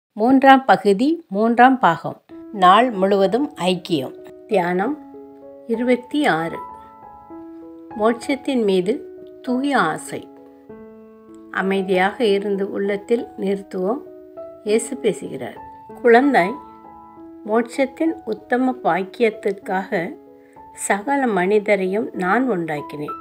மூன்றாம் பகுதி மூன்றாம் பாகம் நாள் முழுவதும் ஐக்கியம் தியானம் இருபத்தி ஆறு மோட்சத்தின் மீது தூய ஆசை அமைதியாக இருந்து உள்ளத்தில் நிறுத்துவோம் இயேசு பேசுகிறார் குழந்தாய் மோட்சத்தின் உத்தம பாக்கியத்துக்காக சகல மனிதரையும் நான் உண்டாக்கினேன்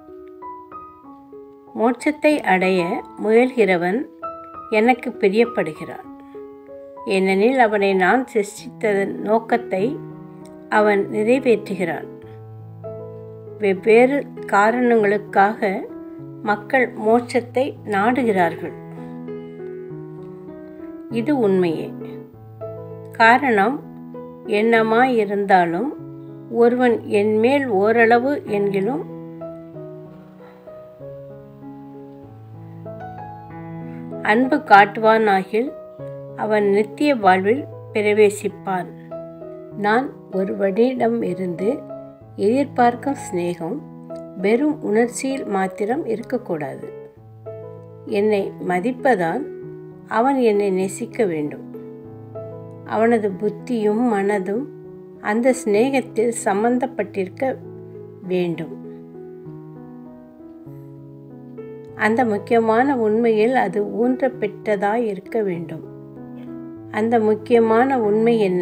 மோட்சத்தை அடைய முயல்கிறவன் எனக்கு பிரியப்படுகிறான் ஏனெனில் அவனை நான் சிருஷ்டித்ததன் நோக்கத்தை அவன் நிறைவேற்றுகிறான் வெவ்வேறு காரணங்களுக்காக மக்கள் மோட்சத்தை நாடுகிறார்கள் இது உண்மையே காரணம் என்னமாயிருந்தாலும் ஒருவன் என்மேல் ஓரளவு என்கிலும் அன்பு காட்டுவானாகில் அவன் நித்திய வாழ்வில் பிரவேசிப்பான் நான் ஒருவனிடம் இருந்து எதிர்பார்க்கும் சிநேகம் வெறும் உணர்ச்சியில் மாத்திரம் இருக்கக்கூடாது என்னை மதிப்பதால் அவன் என்னை நேசிக்க வேண்டும் அவனது புத்தியும் மனதும் அந்த சிநேகத்தில் சம்பந்தப்பட்டிருக்க வேண்டும் அந்த முக்கியமான உண்மையில் அது ஊன்றப்பெற்றதாய் இருக்க வேண்டும் அந்த முக்கியமான உண்மை என்ன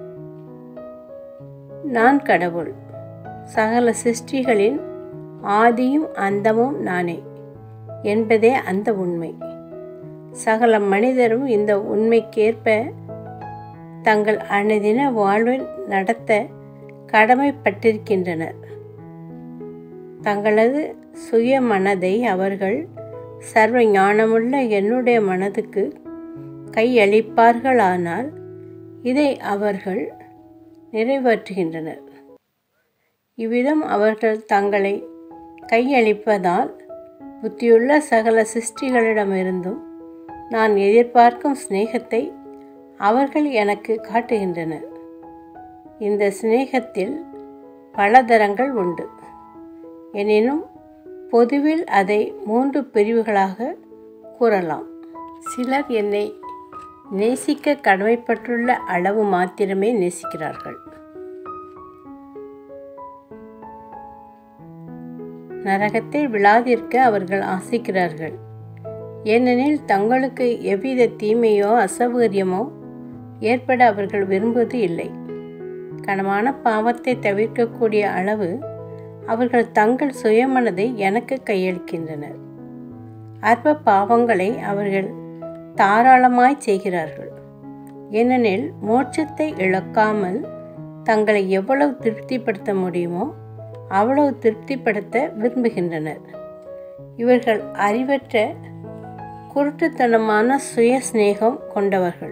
நான் கடவுள் சகல சிருஷ்டிகளின் ஆதியும் அந்தமும் நானே என்பதே அந்த உண்மை சகல மனிதரும் இந்த உண்மைக்கேற்ப தங்கள் அனுதின வாழ்வை நடத்த கடமைப்பட்டிருக்கின்றனர் தங்களது சுய மனதை அவர்கள் சர்வ ஞானமுள்ள என்னுடைய மனதுக்கு கையளிப்பார்களானால் இதை அவர்கள் நிறைவேற்றுகின்றனர் இவ்விதம் அவர்கள் தங்களை கையளிப்பதால் புத்தியுள்ள சகல சிருஷ்டிகளிடமிருந்தும் நான் எதிர்பார்க்கும் சிநேகத்தை அவர்கள் எனக்கு காட்டுகின்றனர் இந்த சிநேகத்தில் பல தரங்கள் உண்டு எனினும் பொதுவில் அதை மூன்று பிரிவுகளாக கூறலாம் சிலர் என்னை நேசிக்க கடமைப்பட்டுள்ள அளவு மாத்திரமே நேசிக்கிறார்கள் நரகத்தை விழாதிருக்க அவர்கள் ஆசிக்கிறார்கள் ஏனெனில் தங்களுக்கு எவ்வித தீமையோ அசௌகரியமோ ஏற்பட அவர்கள் விரும்புவது இல்லை கனமான பாவத்தை தவிர்க்கக்கூடிய அளவு அவர்கள் தங்கள் சுயமனதை எனக்கு கையளிக்கின்றனர் அற்ப பாவங்களை அவர்கள் தாராளமாய் செய்கிறார்கள் ஏனெனில் மோட்சத்தை இழக்காமல் தங்களை எவ்வளவு திருப்திப்படுத்த முடியுமோ அவ்வளவு திருப்திப்படுத்த விரும்புகின்றனர் இவர்கள் அறிவற்ற குருட்டுத்தனமான சுய சிநேகம் கொண்டவர்கள்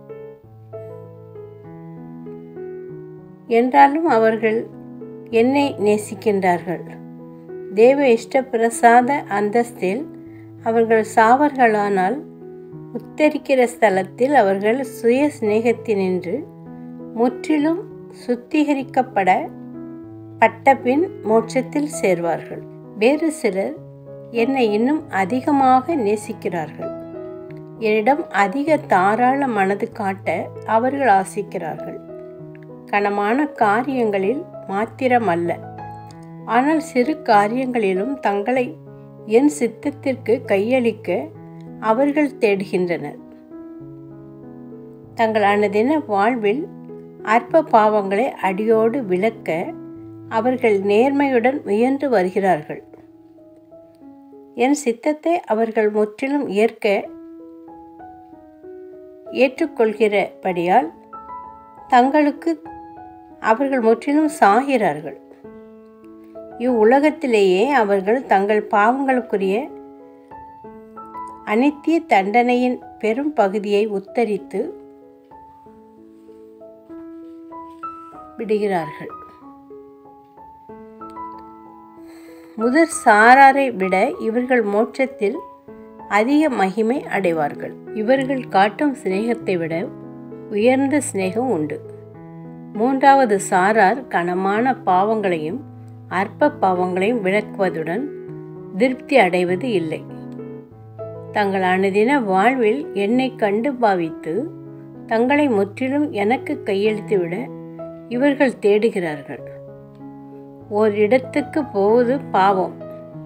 என்றாலும் அவர்கள் என்னை நேசிக்கின்றார்கள் தேவ இஷ்ட பிரசாத அந்தஸ்தில் அவர்கள் சாவர்களானால் உத்தரிக்கிற ஸ்தலத்தில் அவர்கள் சுய சிநேகத்தினின்று முற்றிலும் சுத்திகரிக்கப்பட பட்டபின் மோட்சத்தில் சேர்வார்கள் வேறு சிலர் என்னை இன்னும் அதிகமாக நேசிக்கிறார்கள் என்னிடம் அதிக தாராள மனது காட்ட அவர்கள் ஆசிக்கிறார்கள் கனமான காரியங்களில் மாத்திரமல்ல ஆனால் சிறு காரியங்களிலும் தங்களை என் சித்தத்திற்கு கையளிக்க அவர்கள் தேடுகின்றனர் தங்கள் அனுதின வாழ்வில் அற்ப பாவங்களை அடியோடு விளக்க அவர்கள் நேர்மையுடன் முயன்று வருகிறார்கள் என் சித்தத்தை அவர்கள் முற்றிலும் ஏற்க ஏற்றுக்கொள்கிறபடியால் தங்களுக்கு அவர்கள் முற்றிலும் சாகிறார்கள் இவ்வுலகத்திலேயே அவர்கள் தங்கள் பாவங்களுக்குரிய அனித்திய தண்டனையின் பெரும் பகுதியை உத்தரித்து விடுகிறார்கள் முதற் சாராரை விட இவர்கள் மோட்சத்தில் அதிக மகிமை அடைவார்கள் இவர்கள் காட்டும் சிநேகத்தை விட உயர்ந்த சிநேகம் உண்டு மூன்றாவது சாரார் கனமான பாவங்களையும் அற்ப பாவங்களையும் விளக்குவதுடன் திருப்தி அடைவது இல்லை தங்கள் அனுதின வாழ்வில் என்னை கண்டு பாவித்து தங்களை முற்றிலும் எனக்கு கையெழுத்துவிட இவர்கள் தேடுகிறார்கள் ஓர் இடத்துக்கு போவது பாவம்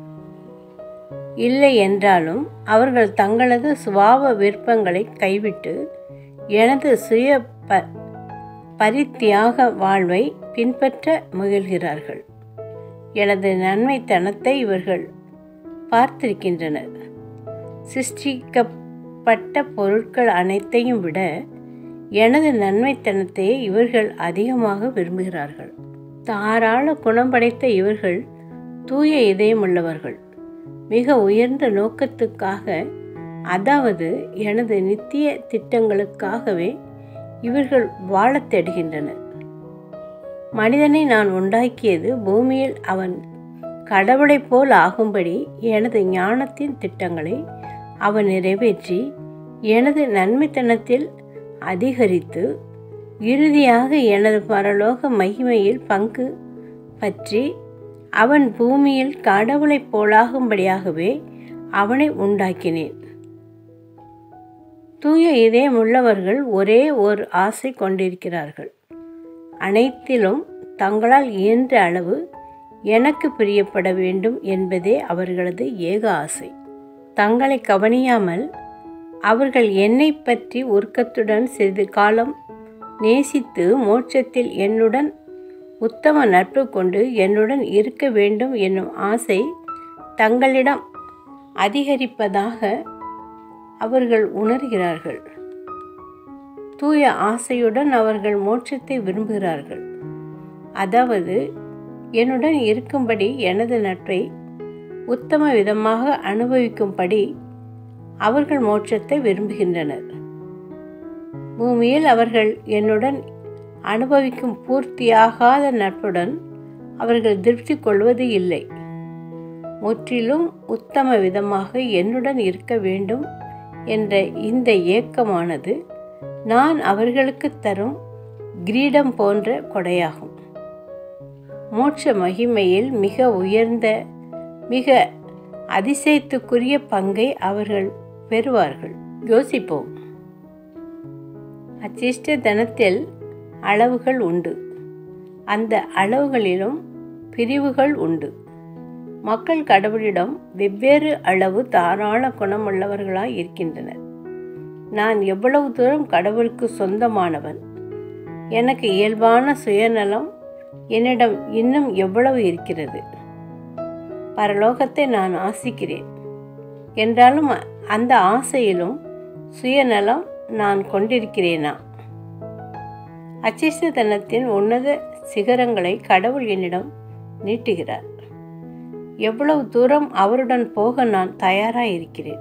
இல்லை என்றாலும் அவர்கள் தங்களது சுபாவ விருப்பங்களை கைவிட்டு எனது சுய ப பரித்தியாக வாழ்வை பின்பற்ற முயல்கிறார்கள் எனது நன்மைத்தனத்தை இவர்கள் பார்த்திருக்கின்றனர் சிருஷ்டிக்கப்பட்ட பொருட்கள் அனைத்தையும் விட எனது நன்மைத்தனத்தையே இவர்கள் அதிகமாக விரும்புகிறார்கள் தாராள குணம் படைத்த இவர்கள் தூய இதயமுள்ளவர்கள் மிக உயர்ந்த நோக்கத்துக்காக அதாவது எனது நித்திய திட்டங்களுக்காகவே இவர்கள் வாழத் தேடுகின்றனர் மனிதனை நான் உண்டாக்கியது பூமியில் அவன் கடவுளைப் போல் ஆகும்படி எனது ஞானத்தின் திட்டங்களை அவன் நிறைவேற்றி எனது நன்மைத்தனத்தில் அதிகரித்து இறுதியாக எனது பரலோக மகிமையில் பங்கு பற்றி அவன் பூமியில் கடவுளைப் போலாகும்படியாகவே அவனை உண்டாக்கினேன் தூய இதயமுள்ளவர்கள் ஒரே ஒரு ஆசை கொண்டிருக்கிறார்கள் அனைத்திலும் தங்களால் இயன்ற அளவு எனக்கு பிரியப்பட வேண்டும் என்பதே அவர்களது ஏக ஆசை தங்களை கவனியாமல் அவர்கள் என்னை பற்றி உருக்கத்துடன் சிறிது காலம் நேசித்து மோட்சத்தில் என்னுடன் உத்தம நட்பு கொண்டு என்னுடன் இருக்க வேண்டும் என்னும் ஆசை தங்களிடம் அதிகரிப்பதாக அவர்கள் உணர்கிறார்கள் தூய ஆசையுடன் அவர்கள் மோட்சத்தை விரும்புகிறார்கள் அதாவது என்னுடன் இருக்கும்படி எனது நட்பை உத்தம விதமாக அனுபவிக்கும்படி அவர்கள் மோட்சத்தை விரும்புகின்றனர் பூமியில் அவர்கள் என்னுடன் அனுபவிக்கும் பூர்த்தியாகாத நட்புடன் அவர்கள் திருப்தி கொள்வது இல்லை முற்றிலும் உத்தம விதமாக என்னுடன் இருக்க வேண்டும் என்ற இந்த ஏக்கமானது நான் அவர்களுக்கு தரும் கிரீடம் போன்ற கொடையாகும் மோட்ச மகிமையில் மிக உயர்ந்த மிக அதிசயத்துக்குரிய பங்கை அவர்கள் பெறுவார்கள் யோசிப்போம் அச்சிஷ்ட தனத்தில் அளவுகள் உண்டு அந்த அளவுகளிலும் பிரிவுகள் உண்டு மக்கள் கடவுளிடம் வெவ்வேறு அளவு தாராள குணமுள்ளவர்களாய் இருக்கின்றனர் நான் எவ்வளவு தூரம் கடவுளுக்கு சொந்தமானவன் எனக்கு இயல்பான சுயநலம் என்னிடம் இன்னும் எவ்வளவு இருக்கிறது பரலோகத்தை நான் ஆசிக்கிறேன் என்றாலும் அந்த ஆசையிலும் சுயநலம் நான் கொண்டிருக்கிறேனா அச்சிஷ்டத்தனத்தின் உன்னத சிகரங்களை கடவுள் என்னிடம் நீட்டுகிறார் எவ்வளவு தூரம் அவருடன் போக நான் தயாராக இருக்கிறேன்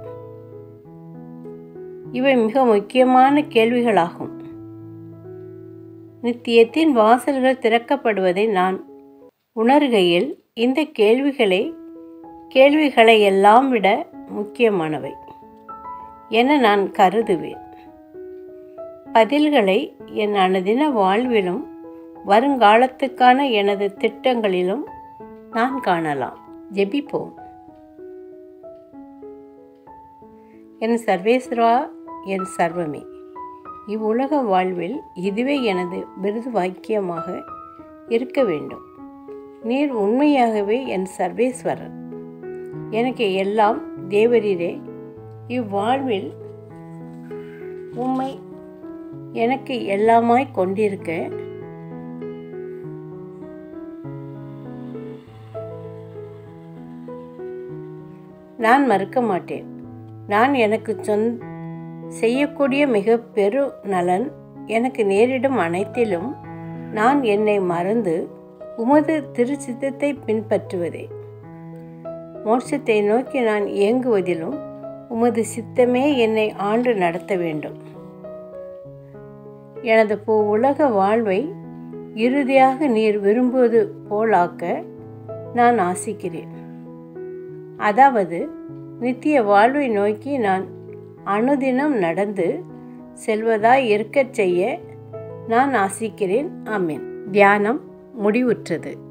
இவை மிக முக்கியமான கேள்விகளாகும் நித்தியத்தின் வாசல்கள் திறக்கப்படுவதை நான் உணர்கையில் இந்த கேள்விகளை கேள்விகளை எல்லாம் விட முக்கியமானவை என நான் கருதுவேன் பதில்களை என் அனுதின வாழ்விலும் வருங்காலத்துக்கான எனது திட்டங்களிலும் நான் காணலாம் ஜெபிப்போம் என் சர்வேஸ்வரா என் சர்வமே இவ்வுலக வாழ்வில் இதுவே எனது விருது வாக்கியமாக இருக்க வேண்டும் நீர் உண்மையாகவே என் சர்வேஸ்வரர் எனக்கு எல்லாம் தேவரீரே இவ்வாழ்வில் உம்மை எனக்கு எல்லாமாய் கொண்டிருக்க நான் மறுக்க மாட்டேன் நான் எனக்கு சொந் செய்யக்கூடிய மிக பெரு நலன் எனக்கு நேரிடும் அனைத்திலும் நான் என்னை மறந்து உமது திருச்சித்தத்தை பின்பற்றுவதே மோட்சத்தை நோக்கி நான் இயங்குவதிலும் உமது சித்தமே என்னை ஆண்டு நடத்த வேண்டும் எனது பூ உலக வாழ்வை இறுதியாக நீர் விரும்புவது போலாக்க நான் ஆசிக்கிறேன் அதாவது நித்திய வாழ்வை நோக்கி நான் அனுதினம் நடந்து செல்வதாய் இருக்கச் செய்ய நான் ஆசிக்கிறேன் ஆமீன் தியானம் முடிவுற்றது